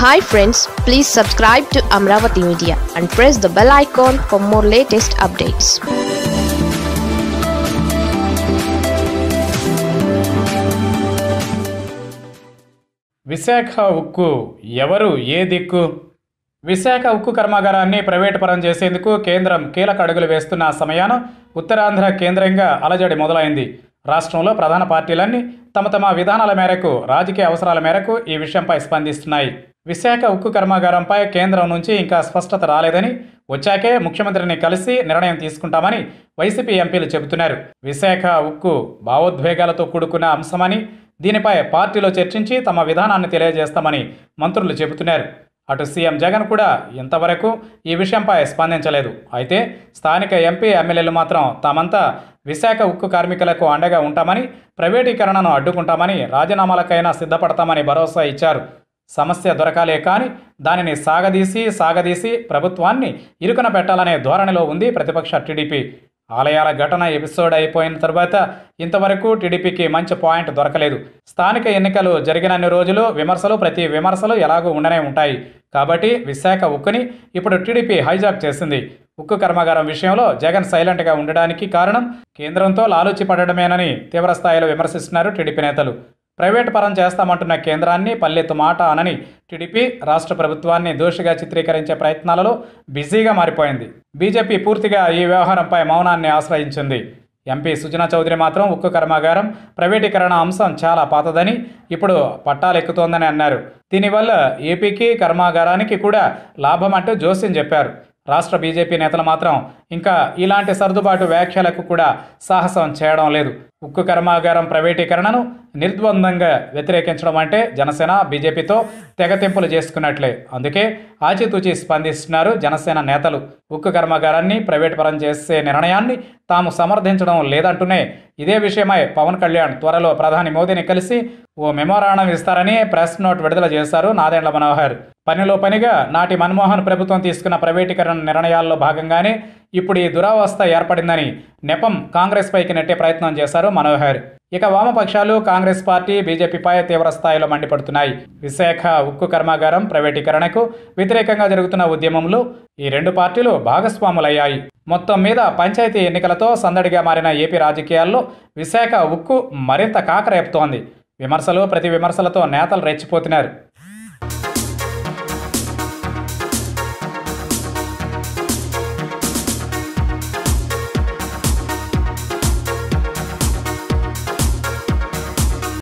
hi friends please subscribe to Amaravati media and press the bell icon for more latest updates Visakha ఉక్కు ఎవరు ఏ దిక్కు విశాఖ ఉక్కు కర్మాగారాన్ని ప్రైవేటు పరం చేసేందుకు కేంద్రం కీలక అడుగులు వేస్తున్న సమయాన ఉత్తరాంధ్ర కేంద్రంగా అలజడి మొదలైంది రాష్ట్రంలో ప్రధాన పార్టీలన్నీ తమ తమ విధానాల మేరకు రాజకీయ అవసరాల మేరకు ఈ విషయంపై స్పందిస్తున్నాయి విశాఖ ఉక్కు కర్మాగారంపై కేంద్రం నుంచి ఇంకా స్పష్టత రాలేదని వచ్చాకే ముఖ్యమంత్రిని కలిసి నిర్ణయం తీసుకుంటామని వైసీపీ ఎంపీలు చెబుతున్నారు విశాఖ ఉక్కు భావోద్వేగాలతో కూడుకున్న అంశమని దీనిపై పార్టీలో చర్చించి తమ విధానాన్ని తెలియజేస్తామని మంత్రులు చెబుతున్నారు అటు సీఎం జగన్ కూడా ఇంతవరకు ఈ విషయంపై స్పందించలేదు అయితే స్థానిక ఎంపీ ఎమ్మెల్యేలు మాత్రం తామంతా విశాఖ ఉక్కు కార్మికులకు అండగా ఉంటామని ప్రైవేటీకరణను అడ్డుకుంటామని రాజీనామాలకైనా సిద్ధపడతామని భరోసా ఇచ్చారు సమస్య దొరకాలే కానీ దానిని సాగదీసి సాగదీసి ప్రభుత్వాన్ని ఇరుకున పెట్టాలనే ధోరణిలో ఉంది ప్రతిపక్ష టీడీపీ ఆలయాల ఘటన ఎపిసోడ్ అయిపోయిన తర్వాత ఇంతవరకు టీడీపీకి మంచి పాయింట్ దొరకలేదు స్థానిక ఎన్నికలు జరిగినన్ని రోజులు విమర్శలు ప్రతి విమర్శలు ఎలాగూ ఉండనే ఉంటాయి కాబట్టి విశాఖ ఉక్కుని ఇప్పుడు టీడీపీ హైజాక్ చేసింది ఉక్కు కర్మాగారం విషయంలో జగన్ సైలెంట్గా ఉండడానికి కారణం కేంద్రంతో లాలూచి పడడమేనని తీవ్రస్థాయిలో విమర్శిస్తున్నారు టీడీపీ నేతలు ప్రైవేట్ పరం చేస్తామంటున్న కేంద్రాన్ని పల్లెత్తు మాట అనని టీడీపీ రాష్ట్ర ప్రభుత్వాన్ని దోషిగా చిత్రీకరించే ప్రయత్నాలలో బిజీగా మారిపోయింది బీజేపీ పూర్తిగా ఈ వ్యవహారంపై మౌనాన్ని ఆశ్రయించింది ఎంపీ సుజనా చౌదరి మాత్రం ఉక్కు కర్మాగారం ప్రైవేటీకరణ అంశం చాలా పాతదని ఇప్పుడు పట్టాలెక్కుతోందని అన్నారు దీనివల్ల ఏపీకి కర్మాగారానికి కూడా లాభం అంటూ జోస్యం చెప్పారు రాష్ట్ర బీజేపీ నేతలు మాత్రం ఇంకా ఇలాంటి సర్దుబాటు వ్యాఖ్యలకు కూడా సాహసం చేయడం లేదు ఉక్కు కర్మాగారం ప్రైవేటీకరణను నిర్ద్వందంగా వ్యతిరేకించడం అంటే జనసేన బీజేపీతో తెగతింపులు చేసుకున్నట్లే అందుకే ఆచితూచి స్పందిస్తున్నారు జనసేన నేతలు ఉక్కు కర్మాగారాన్ని ప్రైవేట్ పరం చేసే నిర్ణయాన్ని తాము సమర్థించడం లేదంటూనే ఇదే విషయమై పవన్ కళ్యాణ్ త్వరలో ప్రధాని మోదీని కలిసి ఓ మెమోరాండం ఇస్తారని ప్రెస్ నోట్ విడుదల చేశారు నాదెండ్ల మనోహర్ పనిలో పనిగా నాటి మన్మోహన్ ప్రభుత్వం తీసుకున్న ప్రైవేటీకరణ నిర్ణయాల్లో భాగంగానే ఇప్పుడు ఈ దురావస్థ ఏర్పడిందని నెపం కాంగ్రెస్ పైకి నెట్టే ప్రయత్నం చేశారు మనోహర్ ఇక వామపక్షాలు కాంగ్రెస్ పార్టీ బీజేపీపై తీవ్ర స్థాయిలో మండిపడుతున్నాయి విశాఖ ఉక్కు కర్మాగారం ప్రైవేటీకరణకు వ్యతిరేకంగా జరుగుతున్న ఉద్యమంలో ఈ రెండు పార్టీలు భాగస్వాములయ్యాయి మొత్తం మీద పంచాయతీ ఎన్నికలతో సందడిగా మారిన ఏపీ రాజకీయాల్లో విశాఖ ఉక్కు మరింత కాకరేపుతోంది విమర్శలు ప్రతి విమర్శలతో నేతలు రెచ్చిపోతున్నారు